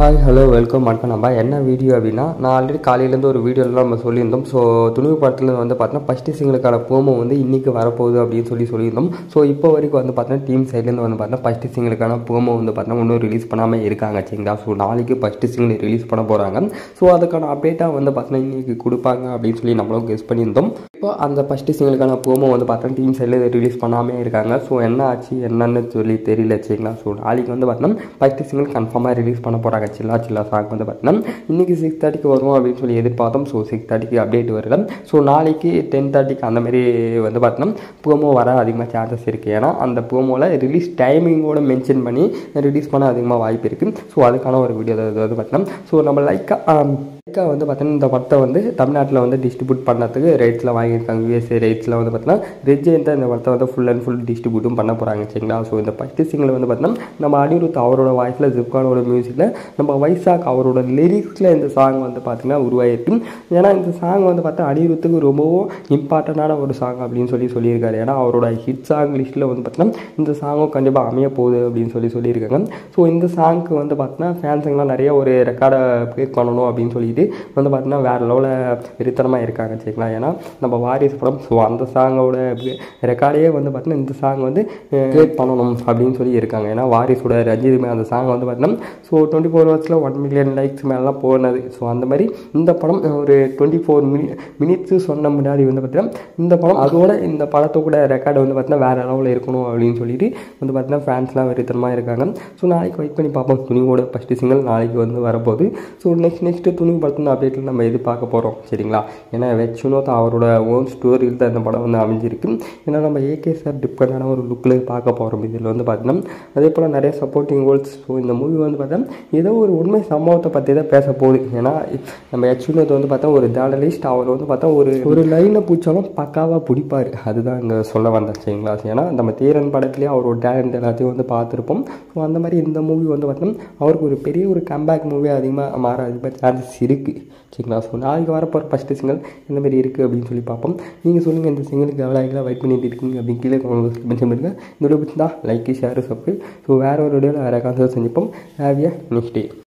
hi hello welcome வணக்கம் நம்ம என்ன வீடியோ அப்படின்னா நான் ஆல்ரெடி காலையிலேருந்து ஒரு வீடியோலாம் நம்ம சொல்லியிருந்தோம் ஸோ துணிவு படத்தில் வந்து பார்த்தோன்னா ஃபஸ்ட்டு சிங்களுக்கான ப்ரோமோ வந்து இன்றைக்கி வரப்போகுது அப்படின்னு சொல்லி சொல்லியிருந்தோம் ஸோ இப்போ வரைக்கும் வந்து பார்த்தோன்னா டீம் சைட்லேருந்து வந்து பார்த்தோன்னா ஃபஸ்ட்டு சிங்களுக்கான ப்ரோமோ வந்து பார்த்தோன்னா இன்னும் ரிலீஸ் பண்ணாமல் இருக்காங்க சரிங்களா ஸோ நாளைக்கு ஃபஸ்ட்டு சிங்கிள் ரிலீஸ் பண்ண போகிறாங்க ஸோ அதுக்கான அப்டேட்டாக வந்து பார்த்தோன்னா இன்றைக்கி கொடுப்பாங்க அப்படின்னு சொல்லி நம்மளும் கெஸ் பண்ணியிருந்தோம் இப்போ அந்த ஃபஸ்ட்டு சிங்களுக்கான ப்ரோமோ வந்து பார்த்தோன்னா டீம் சைடில் ரிலீஸ் பண்ணாமே இருக்காங்க ஸோ என்ன ஆச்சு என்னன்னு சொல்லி தெரியல சரிங்களா ஸோ நாளைக்கு வந்து பார்த்தோன்னா ஃபஸ்ட்டு சிங்கிள் கன்ஃபார்மாக ரிலீஸ் பண்ண போகிறாங்க சில்லா சில்லா சாங் வந்து பார்த்தீங்கன்னா இன்றைக்கி சிக்ஸ் தேர்ட்டிக்கு வரும் அப்படின்னு சொல்லி எதிர்பார்த்தோம் ஸோ சிக்ஸ் தேர்ட்டிக்கு அப்டேட் வரல ஸோ நாளைக்கு டென் தேர்ட்டிக்கு அந்த மாதிரி வந்து பார்த்தீங்கன்னா ப்ரோமோ வர அதிகமாக சான்சஸ் இருக்குது ஏன்னா அந்த ப்ரோமோவில் ரிலீஸ் டைமிங்கோட மென்ஷன் பண்ணி ரிலீஸ் பண்ண அதிகமாக வாய்ப்பு இருக்குது ஸோ அதுக்கான ஒரு வீடியோ வந்து பார்த்தீங்கன்னா ஸோ நம்ம லைக்காக லைக்காக வந்து பார்த்தீங்கன்னா இந்த படத்தை வந்து தமிழ்நாட்டில் வந்து டிஸ்ட்ரிபியூட் பண்ணதுக்கு ரேட்ஸில் வாங்கியிருக்காங்க யூஎஸ்ஏ ரேட்ஸில் வந்து பார்த்தீங்கன்னா ரெஜெண்ட் இந்த படத்தை வந்து ஃபுல் அண்ட் ஃபுல் டிஸ்ட்ரிபியூட்டும் பண்ண போகிறாங்க சரிங்களா ஸோ இந்த ஃபஸ்ட்டு சிங்கில் வந்து பார்த்தீங்கன்னா நம்ம அனிருத் அவரோட வாய்ஸில் ஜிப்கானோட மியூசிக்கில் நம்ம வைசாக் அவரோட லிரிக்ஸில் இந்த சாங் வந்து பார்த்திங்கன்னா உருவாயிருக்கு ஏன்னா இந்த சாங் வந்து பார்த்தா அனிருத்துக்கு ரொம்பவும் இம்பார்ட்டண்டான ஒரு சாங் அப்படின்னு சொல்லி சொல்லியிருக்காரு ஏன்னா அவரோட ஹிட் சாங் லிஸ்ட்டில் வந்து பார்த்தீங்கன்னா இந்த சாங்கும் கண்டிப்பாக அமைய போகுது அப்படின்னு சொல்லி சொல்லியிருக்காங்க ஸோ இந்த சாங்க்கு வந்து பார்த்தீங்கன்னா ஃபேன்ஸுங்கெலாம் நிறைய ஒரு ரெக்கார்டை ப்ளேக் பண்ணணும் அப்படின்னு சொல்லிட்டு வந்து பார்த்தீங்கன்னா வேறு லெவலில் வெறித்தனமாக இருக்காங்க சரிங்களா ஏன்னா நம்ம வாரிசு படம் ஸோ அந்த சாங்கோட ரெக்கார்டையே வந்து பார்த்தீங்கன்னா இந்த சாங் வந்து க்ரியேட் பண்ணணும் அப்படின்னு சொல்லி இருக்காங்க ஏன்னா வாரிசோட ரஞ்சித் அந்த சாங் வந்து பார்த்தீங்கன்னா ஸோ டுவெண்ட்டி ஃபோர் ஹவர்ஸில் ஒன் மில்லியன் லைக்ஸ் மேலாம் போனது ஸோ அந்த மாதிரி இந்த படம் ஒரு டுவெண்ட்டி ஃபோர் மினி மினிட்ஸு சொன்ன முன்னாடி வந்து பார்த்தீங்கன்னா இந்த படம் அதோட இந்த படத்தோட ரெக்கார்டு வந்து பார்த்தீங்கன்னா வேறு லெவலில் இருக்கணும் அப்படின்னு சொல்லிட்டு வந்து பார்த்தீங்கன்னா ஃபேன்ஸ்லாம் வெறித்தனமாக இருக்காங்க ஸோ நாளைக்கு வெயிட் பண்ணி பார்ப்போம் துணிவோட ஃபஸ்ட்டு சிங்கிள் நாளைக்கு வந்து வரப்போகுது ஸோ நெக்ஸ்ட் நெக்ஸ்ட்டு துணி படத்தின் அப்டேட்டில் நம்ம எது பார்க்க போகிறோம் சரிங்களா ஏன்னா வெச்சுனோத் அவரோட ஓன் ஸ்டோரியில் தான் இந்த படம் வந்து அமைஞ்சிருக்கு ஏன்னா நம்ம ஏகே சார் டிஃப்ரெண்டான ஒரு லுக்கில் பார்க்க போகிறோம் இதில் வந்து பார்த்தீங்கன்னா அதே போல் நிறைய சப்போர்ட்டிங் ரோல்ஸ் ஸோ இந்த மூவி வந்து பார்த்தீங்கன்னா ஏதோ ஒரு உண்மை சம்பவத்தை பற்றி தான் பேச போகுது ஏன்னா நம்ம யச்சுனத் வந்து பார்த்தா ஒரு ஜேர்னலிஸ்ட் அவர் வந்து பார்த்தா ஒரு ஒரு லைனை பிடிச்சாலும் பக்காவாக பிடிப்பார் அதுதான் இங்கே சொல்ல வந்தேன் சரிங்களா ஏன்னா நம்ம தீரன் படத்துலேயே அவரோட டேலண்ட் எல்லாத்தையும் வந்து பார்த்துருப்போம் ஸோ அந்த மாதிரி இந்த மூவி வந்து பார்த்தோம்னா அவருக்கு ஒரு பெரிய ஒரு கம்பேக் மூவி அதிகமாக மாற அதிகமாக சான்சஸ் இருக்குது சரிங்களா ஸோ நாளைக்கு வரப்போகிற ஃபஸ்ட்டு சிங்கிள் இந்த மாதிரி இருக்குது அப்படின்னு சொல்லி பார்ப்போம் நீங்கள் சொல்லுங்கள் இந்த சிங்கிளுக்கு எவ்வளோ ஆகிலாம் வெயிட் பண்ணிட்டு இருக்கீங்க அப்படின்னு கீழே மென்ஷன் பண்ணுங்க இந்த வீடியோ பிடிச்சிருந்தா லைக் ஷேர் சப்ஸ்கிரைப் ஸோ வேறு ஒரு வீடியோவில் வேறு கான்செப்ட் செஞ்சுப்போம் ஹேவியா நெக்ஸ்ட் டே